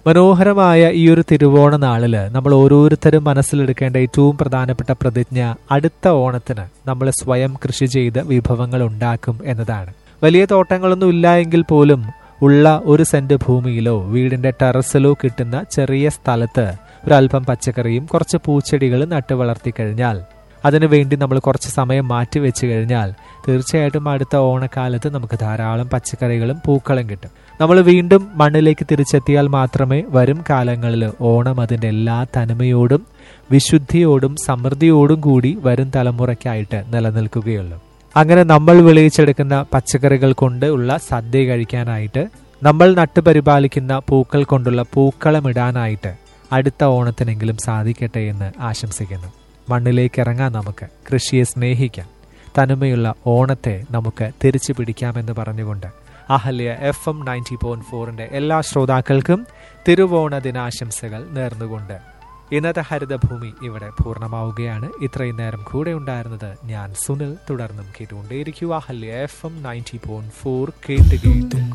മനോഹരമായ ഈ ഒരു തിരുവോണ നാളില് നമ്മൾ ഓരോരുത്തരും മനസ്സിലെടുക്കേണ്ട ഏറ്റവും പ്രധാനപ്പെട്ട പ്രതിജ്ഞ അടുത്ത ഓണത്തിന് നമ്മൾ സ്വയം കൃഷി ചെയ്ത് വിഭവങ്ങൾ ഉണ്ടാക്കും എന്നതാണ് വലിയ തോട്ടങ്ങളൊന്നും ഇല്ല എങ്കിൽ പോലും ഉള്ള ഒരു സെന്റ് ഭൂമിയിലോ വീടിന്റെ ടെറസിലോ കിട്ടുന്ന ചെറിയ സ്ഥലത്ത് ഒരല്പം പച്ചക്കറിയും കുറച്ച് പൂച്ചെടികൾ നട്ടു വളർത്തി കഴിഞ്ഞാൽ അതിനുവേണ്ടി നമ്മൾ കുറച്ച് സമയം മാറ്റി വെച്ച് കഴിഞ്ഞാൽ തീർച്ചയായിട്ടും അടുത്ത ഓണക്കാലത്ത് നമുക്ക് ധാരാളം പച്ചക്കറികളും പൂക്കളും കിട്ടും നമ്മൾ വീണ്ടും മണ്ണിലേക്ക് തിരിച്ചെത്തിയാൽ മാത്രമേ വരും കാലങ്ങളിൽ ഓണം അതിൻ്റെ എല്ലാ തനിമയോടും വിശുദ്ധിയോടും സമൃദ്ധിയോടും കൂടി വരും തലമുറയ്ക്കായിട്ട് നിലനിൽക്കുകയുള്ളൂ അങ്ങനെ നമ്മൾ വിളയിച്ചെടുക്കുന്ന പച്ചക്കറികൾ കൊണ്ട് ഉള്ള സദ്യ കഴിക്കാനായിട്ട് നമ്മൾ നട്ടുപരിപാലിക്കുന്ന പൂക്കൾ കൊണ്ടുള്ള പൂക്കളമിടാനായിട്ട് അടുത്ത ഓണത്തിനെങ്കിലും സാധിക്കട്ടെ എന്ന് ആശംസിക്കുന്നു മണ്ണിലേക്ക് ഇറങ്ങാൻ നമുക്ക് കൃഷിയെ സ്നേഹിക്കാം തനിമയുള്ള ഓണത്തെ നമുക്ക് തിരിച്ചു പിടിക്കാമെന്ന് പറഞ്ഞുകൊണ്ട് Ahalya F M ninety point ഫോറിന്റെ എല്ലാ ശ്രോതാക്കൾക്കും തിരുവോണ ദിനാശംസകൾ നേർന്നുകൊണ്ട് ഇന്നത്തെ ഹരിതഭൂമി ഇവിടെ പൂർണ്ണമാവുകയാണ് ഇത്രയും നേരം കൂടെ ഉണ്ടായിരുന്നത് ഞാൻ സുനിൽ തുടർന്നും കേട്ടുകൊണ്ടേയിരിക്കുക Ahalya F M ninety point four കേട്ട് കേട്ടു